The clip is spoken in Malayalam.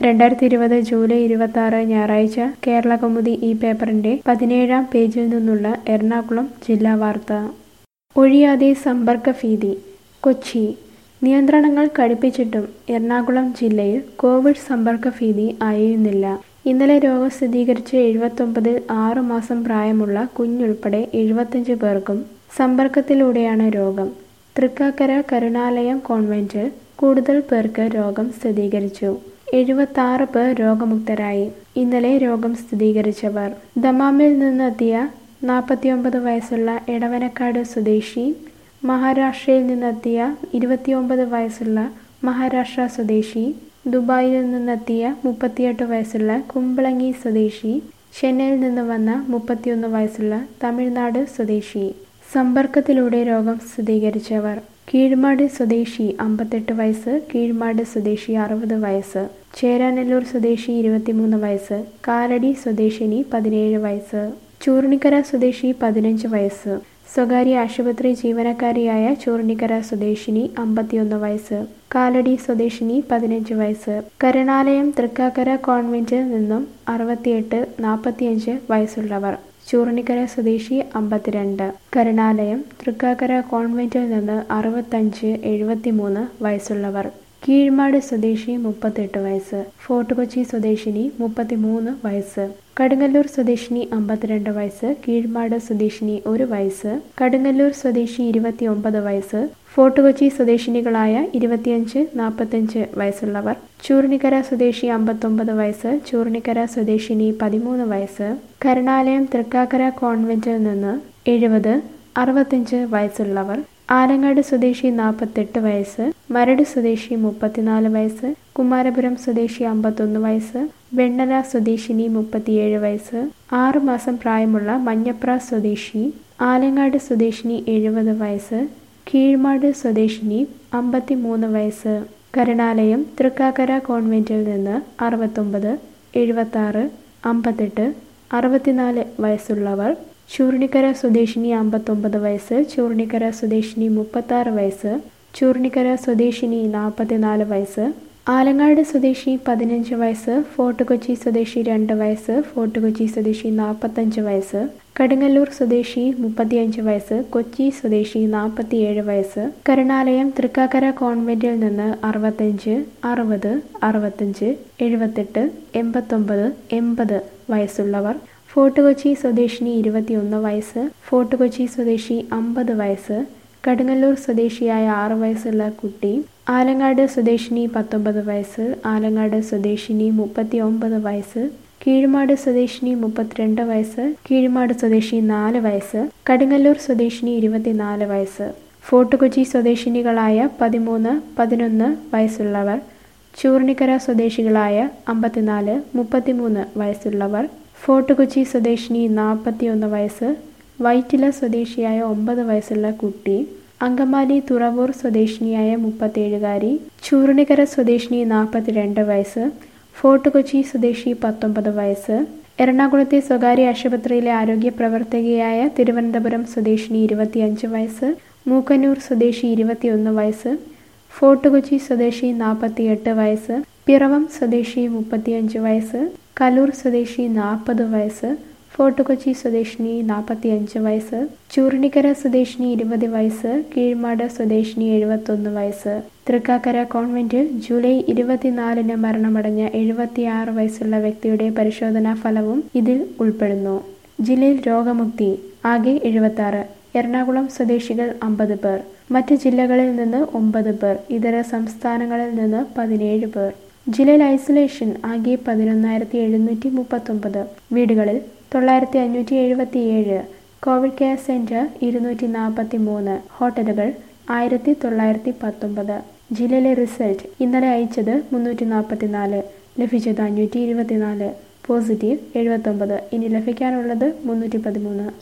രണ്ടായിരത്തി ഇരുപത് ജൂലൈ ഇരുപത്തി ആറ് ഞായറാഴ്ച കേരള കൗമുദി ഈ പേപ്പറിന്റെ പതിനേഴാം പേജിൽ നിന്നുള്ള എറണാകുളം ജില്ലാ വാർത്ത ഒഴിയാതെ സമ്പർക്ക ഭീതി കൊച്ചി നിയന്ത്രണങ്ങൾ കടുപ്പിച്ചിട്ടും എറണാകുളം ജില്ലയിൽ കോവിഡ് സമ്പർക്ക ഭീതി അയയുന്നില്ല ഇന്നലെ രോഗം സ്ഥിരീകരിച്ച് എഴുപത്തൊമ്പതിൽ ആറു മാസം പ്രായമുള്ള കുഞ്ഞുൾപ്പെടെ എഴുപത്തഞ്ച് പേർക്കും സമ്പർക്കത്തിലൂടെയാണ് രോഗം തൃക്കാക്കര കരുണാലയം കോൺവെന്റിൽ കൂടുതൽ പേർക്ക് രോഗം സ്ഥിരീകരിച്ചു എഴുപത്താറ് പേർ രോഗമുക്തരായി ഇന്നലെ രോഗം സ്ഥിരീകരിച്ചവർ ദമാമിൽ നിന്നെത്തിയ നാൽപ്പത്തിയൊമ്പത് വയസ്സുള്ള എടവനക്കാട് സ്വദേശി മഹാരാഷ്ട്രയിൽ നിന്നെത്തിയ ഇരുപത്തിയൊമ്പത് വയസ്സുള്ള മഹാരാഷ്ട്ര സ്വദേശി ദുബായിൽ നിന്നെത്തിയ മുപ്പത്തിയെട്ട് വയസ്സുള്ള കുമ്പളങ്ങി സ്വദേശി ചെന്നൈയിൽ നിന്ന് വന്ന മുപ്പത്തിയൊന്ന് വയസ്സുള്ള തമിഴ്നാട് സ്വദേശി സമ്പർക്കത്തിലൂടെ രോഗം സ്ഥിരീകരിച്ചവർ കീഴ്മാട് സ്വദേശി അമ്പത്തെട്ട് വയസ്സ് കീഴ്മാട് സ്വദേശി അറുപത് വയസ്സ് ചേരാനെല്ലൂർ സ്വദേശി ഇരുപത്തിമൂന്ന് വയസ്സ് കാലടി സ്വദേശിനി പതിനേഴ് വയസ്സ് ചൂർണിക്കര സ്വദേശി പതിനഞ്ച് വയസ്സ് സ്വകാര്യ ആശുപത്രി ജീവനക്കാരിയായ ചൂർണിക്കര സ്വദേശിനി അമ്പത്തിയൊന്ന് വയസ്സ് കാലടി സ്വദേശിനി പതിനഞ്ച് വയസ്സ് കരുണാലയം തൃക്കാക്കര കോൺവെന്റിൽ നിന്നും അറുപത്തിയെട്ട് നാൽപ്പത്തിയഞ്ച് വയസ്സുള്ളവർ ചൂർണിക്കര സ്വദേശി അമ്പത്തിരണ്ട് കരുണാലയം തൃക്കാക്കര കോൺവെന്റിൽ നിന്ന് അറുപത്തഞ്ച് എഴുപത്തിമൂന്ന് വയസ്സുള്ളവർ കീഴ്മാട് സ്വദേശി മുപ്പത്തെട്ട് വയസ്സ് ഫോർട്ട് കൊച്ചി സ്വദേശിനി മുപ്പത്തിമൂന്ന് വയസ്സ് കടുങ്ങല്ലൂർ സ്വദേശിനി അമ്പത്തിരണ്ട് വയസ്സ് കീഴ്മാട് സ്വദേശിനി ഒരു വയസ്സ് കടുങ്ങല്ലൂർ സ്വദേശി ഇരുപത്തിയൊമ്പത് വയസ്സ് ഫോർട്ട് കൊച്ചി സ്വദേശിനികളായ ഇരുപത്തിയഞ്ച് നാൽപ്പത്തഞ്ച് വയസ്സുള്ളവർ ചൂർണിക്കര സ്വദേശി അമ്പത്തൊമ്പത് വയസ്സ് ചൂർണിക്കര സ്വദേശിനി പതിമൂന്ന് വയസ്സ് കരുണാലയം തൃക്കാക്കര കോൺവെന്റിൽ നിന്ന് എഴുപത് അറുപത്തഞ്ച് വയസ്സുള്ളവർ ആലങ്ങാട് സ്വദേശി നാൽപ്പത്തെട്ട് വയസ്സ് മരട് സ്വദേശി മുപ്പത്തിനാല് വയസ്സ് കുമാരപുരം സ്വദേശി അമ്പത്തൊന്ന് വയസ്സ് വെണ്ണല സ്വദേശിനി മുപ്പത്തിയേഴ് വയസ്സ് ആറ് മാസം പ്രായമുള്ള മഞ്ഞപ്ര സ്വദേശി ആലങ്ങാട് സ്വദേശിനി എഴുപത് വയസ്സ് കീഴ്മാട് സ്വദേശിനി അമ്പത്തിമൂന്ന് വയസ്സ് കരുണാലയം തൃക്കാക്കര കോൺവെന്റിൽ നിന്ന് അറുപത്തൊമ്പത് എഴുപത്താറ് അമ്പത്തെട്ട് അറുപത്തിനാല് വയസ്സുള്ളവർ ചൂർണിക്കര സ്വദേശിനി അമ്പത്തൊമ്പത് വയസ്സ് ചൂർണിക്കര സ്വദേശിനി മുപ്പത്താറ് വയസ്സ് ചൂർണിക്കര സ്വദേശിനി നാൽപ്പത്തിനാല് വയസ്സ് ആലങ്ങാട് സ്വദേശി പതിനഞ്ച് വയസ്സ് ഫോർട്ട് കൊച്ചി സ്വദേശി രണ്ട് വയസ്സ് ഫോർട്ട് കൊച്ചി സ്വദേശി നാൽപ്പത്തഞ്ച് വയസ്സ് കടുങ്ങല്ലൂർ സ്വദേശി മുപ്പത്തിയഞ്ച് വയസ്സ് കൊച്ചി സ്വദേശി നാൽപ്പത്തിയേഴ് വയസ്സ് കരുണാലയം തൃക്കാക്കര കോൺവെന്റിൽ നിന്ന് അറുപത്തഞ്ച് അറുപത് അറുപത്തഞ്ച് എഴുപത്തെട്ട് എൺപത്തൊമ്പത് എൺപത് വയസ്സുള്ളവർ ഫോർട്ട് കൊച്ചി സ്വദേശിനി ഇരുപത്തിയൊന്ന് വയസ്സ് ഫോർട്ട് കൊച്ചി സ്വദേശി അമ്പത് വയസ്സ് കടുങ്ങല്ലൂർ സ്വദേശിയായ ആറ് വയസ്സുള്ള കുട്ടി ആലങ്ങാട് സ്വദേശിനി പത്തൊമ്പത് വയസ്സ് ആലങ്ങാട് സ്വദേശിനി മുപ്പത്തി ഒമ്പത് വയസ്സ് കീഴ്മാട് സ്വദേശിനി മുപ്പത്തിരണ്ട് വയസ്സ് കീഴ്മാട് സ്വദേശി നാല് വയസ്സ് കടുങ്ങല്ലൂർ സ്വദേശിനി ഇരുപത്തിനാല് വയസ്സ് ഫോർട്ട് കൊച്ചി സ്വദേശിനികളായ പതിമൂന്ന് പതിനൊന്ന് വയസ്സുള്ളവർ ചൂർണിക്കര സ്വദേശികളായ അമ്പത്തിനാല് മുപ്പത്തിമൂന്ന് വയസ്സുള്ളവർ ഫോർട്ട് കൊച്ചി സ്വദേശിനി നാൽപ്പത്തിയൊന്ന് വയസ്സ് വൈറ്റില സ്വദേശിയായ ഒമ്പത് വയസ്സുള്ള കുട്ടി അങ്കമാലി തുറവൂർ സ്വദേശിനിയായ മുപ്പത്തേഴുകാരി ചൂർണിക്കര സ്വദേശിനി നാൽപ്പത്തിരണ്ട് വയസ്സ് ഫോർട്ട് കൊച്ചി സ്വദേശി പത്തൊമ്പത് വയസ്സ് എറണാകുളത്തെ സ്വകാര്യ ആശുപത്രിയിലെ ആരോഗ്യ പ്രവർത്തകയായ തിരുവനന്തപുരം സ്വദേശിനി ഇരുപത്തിയഞ്ച് വയസ്സ് മൂക്കന്നൂർ സ്വദേശി ഇരുപത്തിയൊന്ന് വയസ്സ് ഫോർട്ട് കൊച്ചി സ്വദേശി നാൽപ്പത്തിയെട്ട് വയസ്സ് പിറവം സ്വദേശി മുപ്പത്തിയഞ്ച് വയസ്സ് കലൂർ സ്വദേശി നാൽപ്പത് വയസ്സ് ഫോർട്ട് കൊച്ചി സ്വദേശിനി നാൽപ്പത്തിയഞ്ച് വയസ്സ് ചൂർണിക്കര സ്വദേശിനി ഇരുപത് വയസ്സ് കീഴ്മാട് സ്വദേശിനി എഴുപത്തൊന്ന് വയസ്സ് തൃക്കാക്കര കോൺവെന്റിൽ ജൂലൈ ഇരുപത്തിനാലിന് മരണമടഞ്ഞ എഴുപത്തിയാറ് വയസ്സുള്ള വ്യക്തിയുടെ പരിശോധനാ ഫലവും ഇതിൽ ഉൾപ്പെടുന്നു ജില്ലയിൽ രോഗമുക്തി ആകെ എഴുപത്താറ് എറണാകുളം സ്വദേശികൾ അമ്പത് പേർ മറ്റ് ജില്ലകളിൽ നിന്ന് ഒമ്പത് പേർ ഇതര സംസ്ഥാനങ്ങളിൽ നിന്ന് പതിനേഴ് പേർ ജില്ലയിൽ ഐസൊലേഷൻ ആകെ പതിനൊന്നായിരത്തി എഴുന്നൂറ്റി മുപ്പത്തൊമ്പത് വീടുകളിൽ തൊള്ളായിരത്തി അഞ്ഞൂറ്റി എഴുപത്തി ഏഴ് കോവിഡ് കെയർ സെന്റർ ഇരുന്നൂറ്റി നാൽപ്പത്തി മൂന്ന് ഹോട്ടലുകൾ ആയിരത്തി തൊള്ളായിരത്തി പത്തൊമ്പത് ജില്ലയിലെ റിസൾട്ട് ഇന്നലെ അയച്ചത് മുന്നൂറ്റി നാൽപ്പത്തിനാല് ലഭിച്ചത് അഞ്ഞൂറ്റി ഇരുപത്തിനാല് പോസിറ്റീവ് എഴുപത്തൊമ്പത് ഇനി ലഭിക്കാനുള്ളത് മുന്നൂറ്റി പതിമൂന്ന്